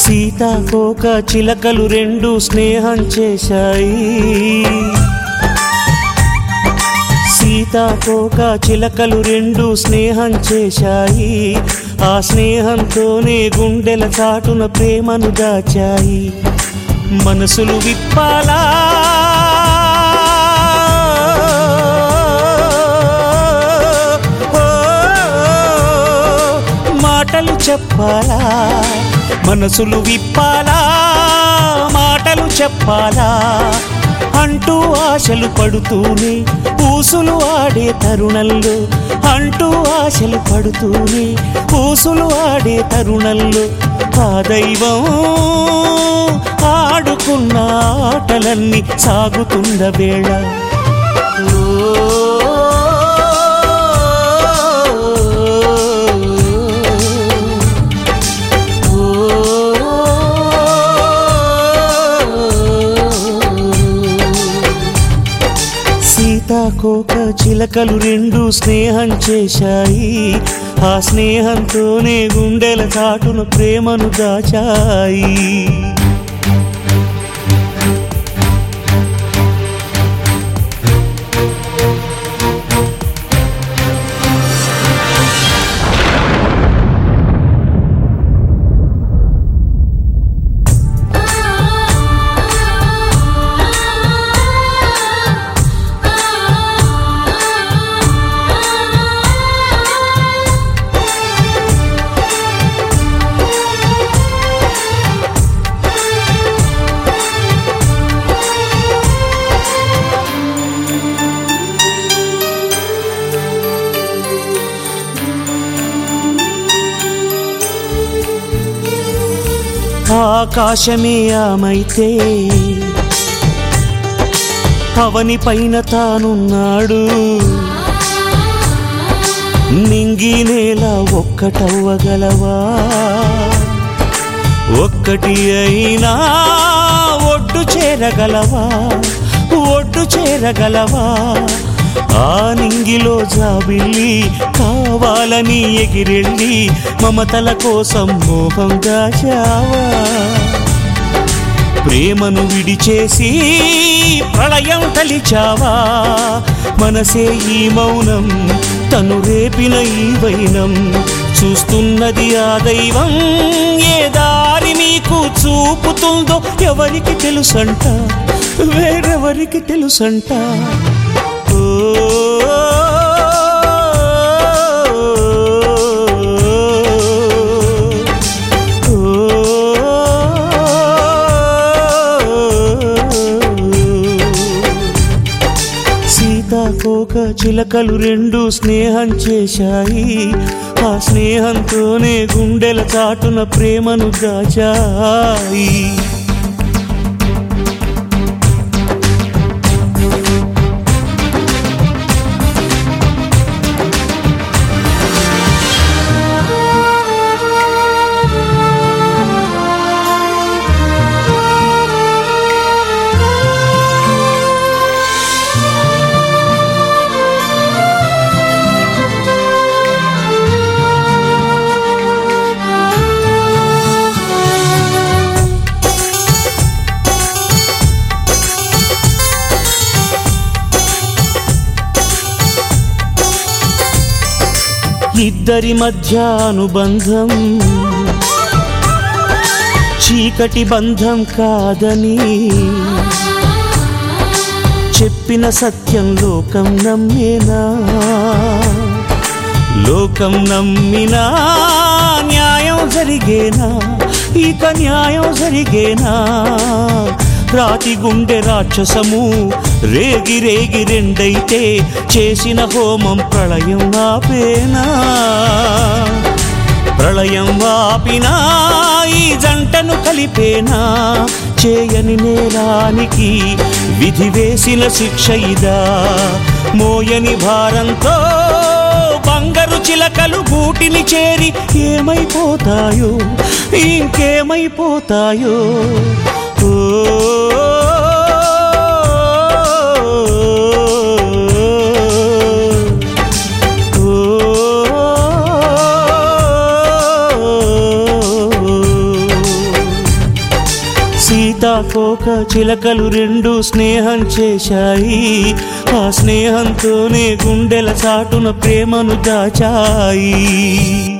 సీతాకోక చిలకలు రెండు స్నేహం చేశాయి సీతాకోక చిలకలు రెండు స్నేహం చేశాయి ఆ స్నేహంతోనే గుండెల చాటున ప్రేమను దాచాయి మనసులు విప్పాలా ఓ, మాటలు చెప్పాలా మనసులు విప్పాలా మాటలు చెప్పాలా అంటూ ఆశలు పడుతూనే ఊసులు ఆడే తరుణంలో అంటూ ఆశలు పడుతూనే ఊసులు ఆడే తరుణంలో ఆ దైవం ఆడుకున్న ఆటలన్నీ సాగుతున్న వేళ సీతాకోక చిలకలు రెండు స్నేహం చేశాయి ఆ స్నేహంతోనే గుండెల చాటున ప్రేమను దాచాయి ఆకాశమే ఆమైతే అవని పైన తానున్నాడు నింగి నేల ఒక్కటవ్వగలవా ఒక్కటి అయినా ఒడ్డు చేరగలవా ఒడ్డు చేరగలవా ఆ నింగిలో జాబిల్లి కావాలని ఎగిరెళ్ళి మమతల కోసం మోహం దాచావా ప్రేమను విడిచేసి ప్రళయం తలిచావా మనసే ఈ మౌనం తను రేపిన ఈ వైనం చూస్తున్నది ఆ దైవం ఏ దారి మీకు చూపుతుందో ఎవరికి తెలుసంట వేరెవరికి తెలుసంట ఓ సీతాకోక చిలకలు రెండు స్నేహం చేశాయి ఆ స్నేహంతోనే గుండెల చాటున ప్రేమను దాచాయి ఇద్దరి మధ్య అనుబంధం చీకటి బంధం కాదని చెప్పిన సత్యం లోకం నమ్మేనా లోకం నమ్మినా న్యాయం జరిగేనా ఇక న్యాయం జరిగేనా రాతి గుండె రాక్షసము రేగి రేగి రెండైతే చేసిన హోమం ప్రళయం ఆపేనా ప్రళయం వాపినా ఈ జంటను కలిపేనా చేయని నేరానికి విధి వేసిన శిక్ష ఇదా మోయని భారంతో బంగారు చిలకలు గూటిని చేరి ఏమైపోతాయో ఇంకేమైపోతాయో ఓ ఓ సీతాకోక చిలకలు రెండు స్నేహం చేశాయి ఆ స్నేహంతోనే గుండెల చాటున ప్రేమను దాచాయి